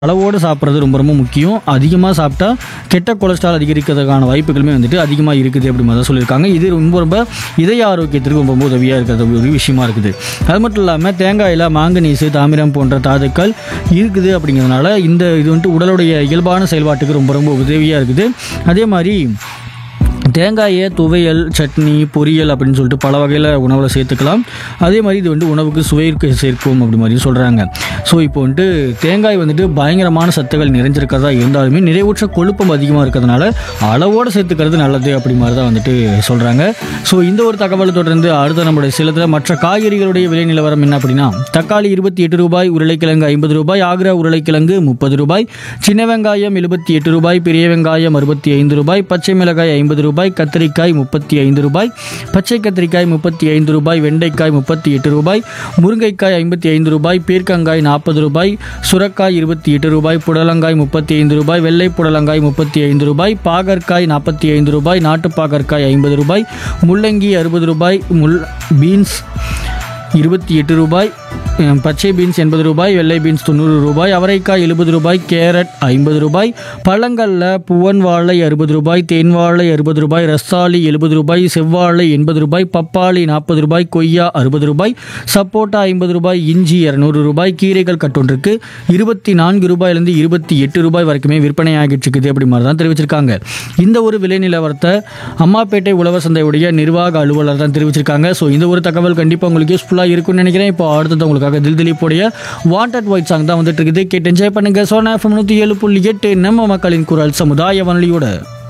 அளவோடு சாப்பிட்றது ரொம்ப ரொம்ப முக்கியம் அதிகமாக சாப்பிட்டா கெட்ட கொலஸ்ட்ரால் அதிகரிக்கிறதுக்கான வாய்ப்புகளுமே வந்துட்டு அதிகமாக இருக்குது அப்படி மாதிரி தான் சொல்லியிருக்காங்க இது ரொம்ப ரொம்ப இதய ஆரோக்கியத்திற்கு ரொம்ப ரொம்ப உதவியாக இருக்கிறது ஒரு விஷயமா இருக்குது அது மட்டும் இல்லாமல் தேங்காயில் மாங்கனீசு தாமிரம் போன்ற தாதுக்கள் இருக்குது அப்படிங்கிறதுனால இந்த இது வந்துட்டு உடலுடைய இயல்பான செயல்பாட்டுக்கு ரொம்ப ரொம்ப உதவியாக இருக்குது அதே மாதிரி தேங்காயை துவையல் சட்னி பொரியல் அப்படின்னு சொல்லிட்டு பல வகையில் உணவில் சேர்த்துக்கலாம் அதே மாதிரி இது வந்து உணவுக்கு சுவைக்கு சேர்க்கும் அப்படி மாதிரி சொல்கிறாங்க ஸோ இப்போ வந்துட்டு தேங்காய் வந்துட்டு பயங்கரமான சத்துக்கள் நிறைஞ்சிருக்கிறதா இருந்தாலுமே நிறைவுற்ற கொழுப்பம் அதிகமாக இருக்கிறதுனால அளவோடு சேர்த்துக்கிறது நல்லது அப்படி மாதிரி தான் வந்துட்டு சொல்கிறாங்க ஸோ இந்த ஒரு தகவலை தொடர்ந்து அடுத்த நம்மளுடைய சிலத்தில் மற்ற காய்கறிகளுடைய விலை நிலவரம் என்ன அப்படின்னா தக்காளி இருபத்தி எட்டு ரூபாய் உருளைக்கிழங்கு ஐம்பது ரூபாய் ஆக்ரா உருளைக்கிழங்கு முப்பது ரூபாய் சின்ன வெங்காயம் எழுபத்தி எட்டு ரூபாய் பெரிய வெங்காயம் அறுபத்தி ஐந்து ரூபாய் பச்சை மிளகாய் ஐம்பது ரூபாய் கத்திரிக்காய் முப்பத்தி ஐந்து ரூபாய் பச்சை கத்திரிக்காய் முப்பத்தி ஐந்து ரூபாய் வெண்டைக்காய் முப்பத்தி எட்டு ரூபாய் முருங்கைக்காய் ஐம்பத்தி ஐந்து ரூபாய் பீர்க்கங்காய் நாற்பது ரூபாய் சுரக்காய் இருபத்தி எட்டு ரூபாய் புடலங்காய் முப்பத்தி ஐந்து ரூபாய் வெள்ளை புடலங்காய் முப்பத்தி ஐந்து ரூபாய் பாகற்காய் நாற்பத்தி ஐந்து ரூபாய் நாட்டு பாகற்காய் ஐம்பது ரூபாய் முள்ளங்கி அறுபது ரூபாய் முள் பீன்ஸ் இருபத்தி எட்டு ரூபாய் அஹ், பச்சை பீன்ஸ் எண்பது ரூபாய் வெள்ளை பீன்ஸ் தொண்ணூறு ரூபாய் அவரைக்காய் எழுபது ரூபாய் கேரட் ஐம்பது ரூபாய் பழங்களில் புவன் வாழை அறுபது ரூபாய் தேன் வாழை அறுபது ரூபாய் ரஸ்தாளி எழுபது ரூபாய் செவ்வாழை எண்பது ரூபாய் பப்பாளி நாற்பது ரூபாய் கொய்யா அறுபது ரூபாய் சப்போட்டா ஐம்பது ரூபாய் இஞ்சி இரநூறு ரூபாய் கீரைகள் கட்டொன்றுக்கு இருபத்தி நான்கு ரூபாயிலிருந்து இருபத்தி எட்டு ரூபாய் வரைக்குமே விற்பனை ஆகிட்டு இருக்குது அப்படி மாதிரி தான் தெரிவிச்சிருக்காங்க இந்த ஒரு விலை நிலவரத்தை அம்மாப்பேட்டை உழவர் சந்தையுடைய நிர்வாக அலுவலர் தான் தெரிவிச்சிருக்காங்க ஸோ இந்த ஒரு தகவல் கண்டிப்பாக உங்களுக்கு யூஸ்ஃபுல்லாக இருக்கும்னு நினைக்கிறேன் இப்போ அடுத்தது உங்களுக்காக தில் திலீப்புடைய வாண்டட் ஒயிட் சாங் தான் வந்துட்டு இருக்குது கேட்டு என்ஜாய் பண்ணுங்க சோனா எஃப்எம் நூற்றி ஏழு புள்ளி எட்டு நம்ம மக்களின் குரல் சமுதாய வானொலியோட